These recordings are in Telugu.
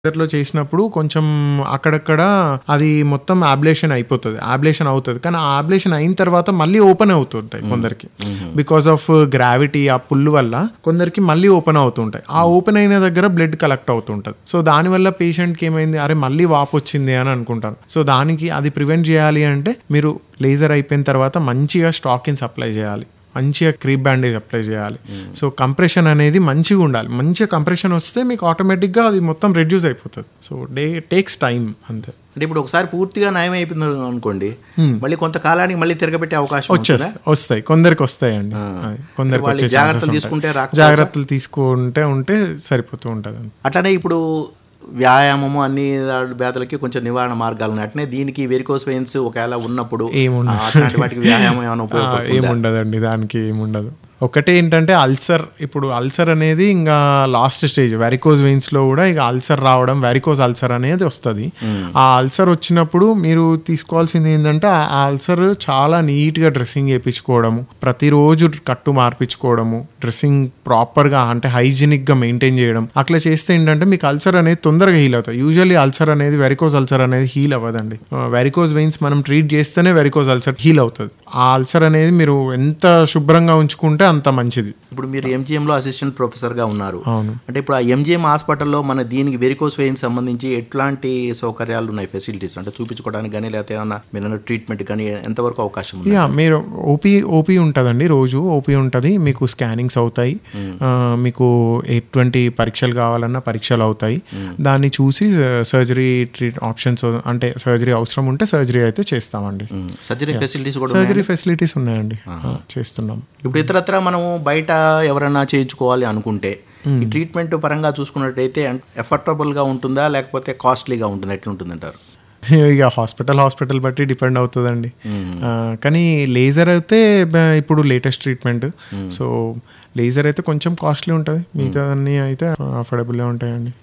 లో చేసినప్పుడు కొంచెం అక్కడక్కడ అది మొత్తం ఆబ్లేషన్ అయిపోతుంది ఆబ్లేషన్ అవుతుంది కానీ ఆ ఆబ్లేషన్ అయిన తర్వాత మళ్ళీ ఓపెన్ అవుతుంటాయి కొందరికి బికాస్ ఆఫ్ గ్రావిటీ ఆ పుల్లు వల్ల కొందరికి మళ్ళీ ఓపెన్ అవుతుంటాయి ఆ ఓపెన్ అయిన దగ్గర బ్లడ్ కలెక్ట్ అవుతుంటుంది సో దానివల్ల పేషెంట్కి ఏమైంది అరే మళ్ళీ వాపు వచ్చింది అని అనుకుంటారు సో దానికి అది ప్రివెంట్ చేయాలి అంటే మీరు లేజర్ అయిపోయిన తర్వాత మంచిగా స్టాకిన్స్ అప్లై చేయాలి మంచిగా క్రీప్ బ్యాండేజ్ అప్లై చేయాలి సో కంప్రెషన్ అనేది మంచిగా ఉండాలి మంచిగా కంప్రెషన్ వస్తే మీకు ఆటోమేటిక్గా అది మొత్తం రెడ్యూస్ అయిపోతుంది సో డే టేక్స్ టైం అంతే అంటే ఇప్పుడు ఒకసారి పూర్తిగా నయం అయిపోయింది అనుకోండి మళ్ళీ కొంతకాలానికి మళ్ళీ తిరగబెట్టే అవకాశం ఉంటుందా? వచ్చేస్తాయి వస్తాయి కొందరికి వస్తాయండి అది కొందరికి వాళ్ళు వచ్చే జాగ్రత్తలు chances తీసుకుంటే ఉంటాయి. రాకపోవచ్చా? జాగ్రత్తలు తీసుకుంటే ఉంటే సరిపోతూ ఉంటుంది అట్లనే ఇప్పుడు వ్యాయామము అన్ని వ్యాధులకి కొంచెం నివారణ మార్గాలు ఉన్నాయి అట్నే దీనికి వెరికోస్ వెయిన్స్ ఒకవేళ ఉన్నప్పుడు ఏముండదు. ఆ, అట్లాంటి వాటికి వ్యాయామం ఏమైనా ఆ, ఉపయోగపడుతుందా ఏముండదండి దానికి ఏముండదు ఒకటే ఏంటంటే అల్సర్ ఇప్పుడు అల్సర్ అనేది ఇంకా లాస్ట్ స్టేజ్ వెరికోజ్ వెయిన్స్ లో కూడా ఇక అల్సర్ రావడం వెరికోజ్ అల్సర్ అనేది వస్తుంది ఆ అల్సర్ వచ్చినప్పుడు మీరు తీసుకోవాల్సింది ఏంటంటే ఆ అల్సర్ చాలా నీట్ గా డ్రెస్సింగ్ చేయించుకోవడము ప్రతిరోజు కట్టు మార్పించుకోవడము డ్రెస్సింగ్ ప్రాపర్ గా అంటే హైజీనిక్ గా మెయింటైన్ చేయడం అట్లా చేస్తే ఏంటంటే మీకు అల్సర్ అనేది తొందరగా హీల్ అవుతాయి యూజువల్లీ అల్సర్ అనేది వెరికోజ్ అల్సర్ అనేది హీల్ అవ్వదండి వెరికోజ్ వెయిన్స్ మనం ట్రీట్ చేస్తేనే వెరికోజ్ అల్సర్ హీల్ అవుతుంది ఆ అల్సర్ అనేది మీరు ఎంత శుభ్రంగా ఉంచుకుంటే అంత మంచిది ఇప్పుడు మీరు MGM లో అసిస్టెంట్ ప్రొఫెసర్ గా ఉన్నారు అవును అంటే ఇప్పుడు ఆ ఎంజిఎం హాస్పిటల్లో మన దీనికి వెరికోస్ వెయిన్ సంబంధించి ఎట్లాంటి సౌకర్యాలు ఉన్నాయి ఫెసిలిటీస్ అంటే చూపించుకోవడానికి కానీ లేకపోతే ఏమన్నా మీరు ట్రీట్మెంట్ కానీ ఎంతవరకు అవకాశం ఉంది యా మీరు ఓపీ ఓపీ ఉంటుందండి రోజు ఓపీ ఉంటుంది మీకు స్కానింగ్స్ అవుతాయి ఆ, మీకు ఎటువంటి పరీక్షలు కావాలన్నా పరీక్షలు అవుతాయి దాన్ని చూసి సర్జరీ ట్రీట్ ఆప్షన్స్ అంటే సర్జరీ అవసరం ఉంటే సర్జరీ అయితే చేస్తామండి సర్జరీ ఫెసిలిటీస్ కూడా ఉన్నాయి సర్జరీ ఫెసిలిటీస్ ఉన్నాయండి ఆ, చేస్తున్నాం ఇప్పుడు ఇతరత్ర మనము బయట ఎవరైనా చేయించుకోవాలి అనుకుంటే ఈ ట్రీట్మెంట్ పరంగా చూసుకున్నట్టయితే ఎఫర్టబుల్ గా ఉంటుందా లేకపోతే కాస్ట్లీగా ఉంటుందా ఎట్లుంటుందంటారు ఇక హాస్పిటల్ హాస్పిటల్ బట్టి డిపెండ్ అవుతుందండి ఆ, కానీ లేజర్ అయితే బ- ఇప్పుడు లేటెస్ట్ ట్రీట్మెంట్ సో లేజర్ అయితే కొంచెం కాస్ట్లీ ఉంటుంది మిగతా అన్ని అయితే అఫోర్డబుల్గా ఉంటాయండి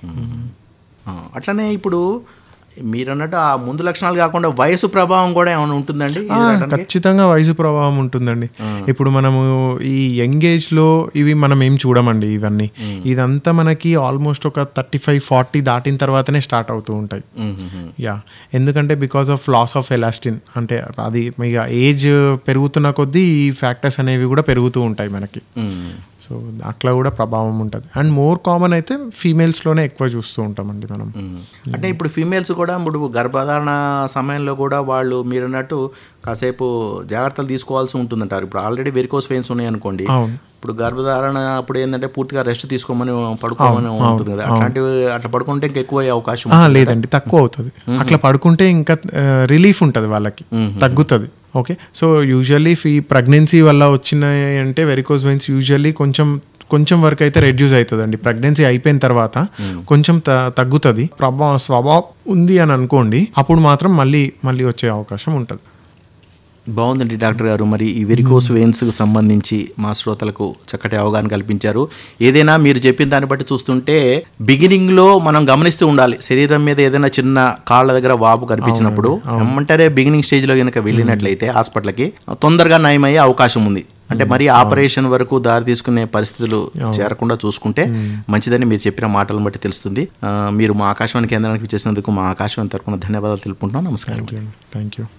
ఆ, అట్లనే ఇప్పుడు మీరు అన్నట్టు ఆ ముందు లక్షణాలు కాకుండా వయసు ప్రభావం కూడా ఏమైనా ఉంటుందండి ఇది ఆ, రావడానికి? ఖచ్చితంగా వయసు ప్రభావం ఉంటుందండి ఇప్పుడు మనము ఈ యంగ్ ఏజ్ లో ఇవి మనం ఏం చూడమండి ఇవన్నీ ఇదంతా మనకి ఆల్మోస్ట్ ఒక థర్టీ ఫైవ్ ఫార్టీ దాటిన తర్వాతనే స్టార్ట్ అవుతూ ఉంటాయి మ్మ్, మ్మ్, మ్మ్. యా ఎందుకంటే because of loss of elastin అంటే అది ఇక ఏజ్ పెరుగుతున్న కొద్దీ ఈ ఫ్యాక్టర్స్ అనేవి కూడా పెరుగుతూ ఉంటాయి మనకి మ్మ్. సో అట్లా కూడా ప్రభావం ఉంటుంది అండ్ మోర్ కామన్ అయితే ఫీమేల్స్లోనే ఎక్కువ చూస్తూ ఉంటామండి మనం మ్మ్. అంటే ఇప్పుడు ఫీమేల్స్ కూడా ఇప్పుడు గర్భధారణ సమయంలో కూడా వాళ్ళు మీరు అన్నట్టు కాసేపు జాగ్రత్తలు తీసుకోవాల్సి ఉంటుందంటారు ఇప్పుడు ఆల్రెడీ వెరికోస్ వెయిన్స్ ఉన్నాయి అనుకోండి అవును ఇప్పుడు గర్భధారణ అప్పుడు ఏంటంటే పూర్తిగా రెస్ట్ తీసుకోమని పడుకోమని ఉంటుంది కదా అట్లాంటివి అట్లా పడుకుంటే ఇంకా ఎక్కువ అయ్యే అవకాశం ఆ, లేదండి తక్కువ అవుతుంది అట్లా పడుకుంటే ఇంకా రిలీఫ్ ఉంటుంది వాళ్ళకి తగ్గుతుంది ఓకే సో యూజువల్లీ ఈ ప్రెగ్నెన్సీ వల్ల వచ్చినాయి అంటే వెరికోజ్ వెయిన్స్ యూజువల్లీ కొంచెం కొంచెం వరకు అయితే రెడ్యూస్ అవుతుందండి ప్రెగ్నెన్సీ అయిపోయిన తర్వాత కొంచెం త- తగ్గుతుంది ప్రభావం స్వభావం ఉంది అని అనుకోండి అప్పుడు మాత్రం మళ్ళీ మళ్ళీ వచ్చే అవకాశం ఉంటుంది బాగుందండి డాక్టర్ గారు మరి ఈ వెరికోస్ వెయిన్స్కి సంబంధించి మా శ్రోతలకు చక్కటి అవగాహన కల్పించారు ఏదైనా మీరు చెప్పిన దాన్ని బట్టి చూస్తుంటే బిగినింగ్లో మనం గమనిస్తూ ఉండాలి శరీరం మీద ఏదైనా చిన్న కాళ్ళ దగ్గర వాపు కనిపించినప్పుడు ఏమంటారే బిగినింగ్ స్టేజ్లో కనుక వెళ్ళినట్లయితే హాస్పిటల్కి తొందరగా నయమయ్యే అవకాశం ఉంది అంటే మరి ఆపరేషన్ వరకు దారి తీసుకునే పరిస్థితులు చేరకుండా చూసుకుంటే మంచిదని మీరు చెప్పిన మాటలను బట్టి తెలుస్తుంది ఆ, మీరు మా ఆకాశవాణి కేంద్రానికి చేసినందుకు మా ఆకాశవాణి తరపున ధన్యవాదాలు తెలుపుకుంటున్నాం నమస్కారం థ్యాంక్ యూ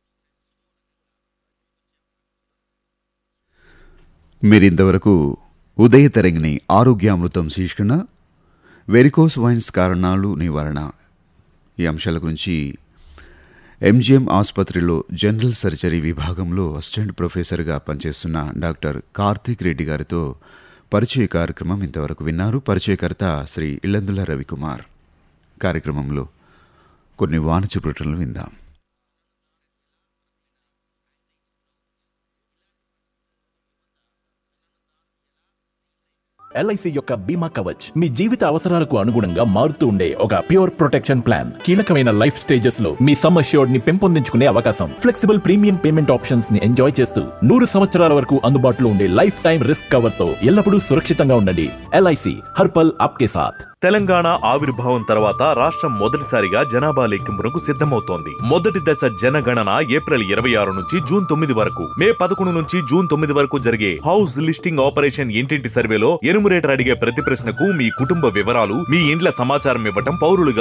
మీరింతవరకు ఉదయ తరంగిణి ఆరోగ్యామృతం శీర్షికన వెరికోస్ వైన్స్ కారణాలు నివారణ ఈ అంశాల గురించి ఎంజిఎం ఆసుపత్రిలో జనరల్ సర్జరీ విభాగంలో అసిస్టెంట్ ప్రొఫెసర్గా పనిచేస్తున్న డాక్టర్ కార్తీక్ రెడ్డి గారితో పరిచయ కార్యక్రమం ఇంతవరకు విన్నారు పరిచయకర్త శ్రీ ఇల్లందుల రవికుమార్ కార్యక్రమంలో కొన్ని వాణిజ్య ప్రకటనలు విందాం ఎల్ఐసి యొక్క బీమా కవచ్ మీ జీవిత అవసరాలకు అనుగుణంగా మారుతూ ఉండే ఒక ప్యూర్ ప్రొటెక్షన్ ప్లాన్ కీలకమైన లైఫ్ స్టేజెస్ లో మీ సమ్ అష్యూర్డ్ ని పెంపొందించుకునే అవకాశం ఫ్లెక్సిబుల్ ప్రీమియం పేమెంట్ ఆప్షన్స్ ని ఎంజాయ్ చేస్తూ నూరు సంవత్సరాల వరకు అందుబాటులో ఉండే లైఫ్ టైం రిస్క్ కవర్ తో ఎల్లప్పుడూ సురక్షితంగా ఉండండి ఎల్ఐసి హర్పల్ ఆప్కే సాథ్ తెలంగాణ ఆవిర్భావం తర్వాత రాష్ట్రం మొదటిసారిగా జనాభా లెక్కింపునకు సిద్ధమవుతోంది మొదటి దశ జనగణన ఏప్రిల్ ఇరవై ఆరు నుంచి జూన్ తొమ్మిది వరకు మే పదకొండు నుంచి జూన్ తొమ్మిది వరకు జరిగే హౌస్ లిస్టింగ్ ఆపరేషన్ ఇంటింటి సర్వేలో ఎనుమరేటర్ అడిగే ప్రతి ప్రశ్నకు మీ కుటుంబ వివరాలు మీ ఇండ్ల సమాచారం ఇవ్వటం పౌరులుగా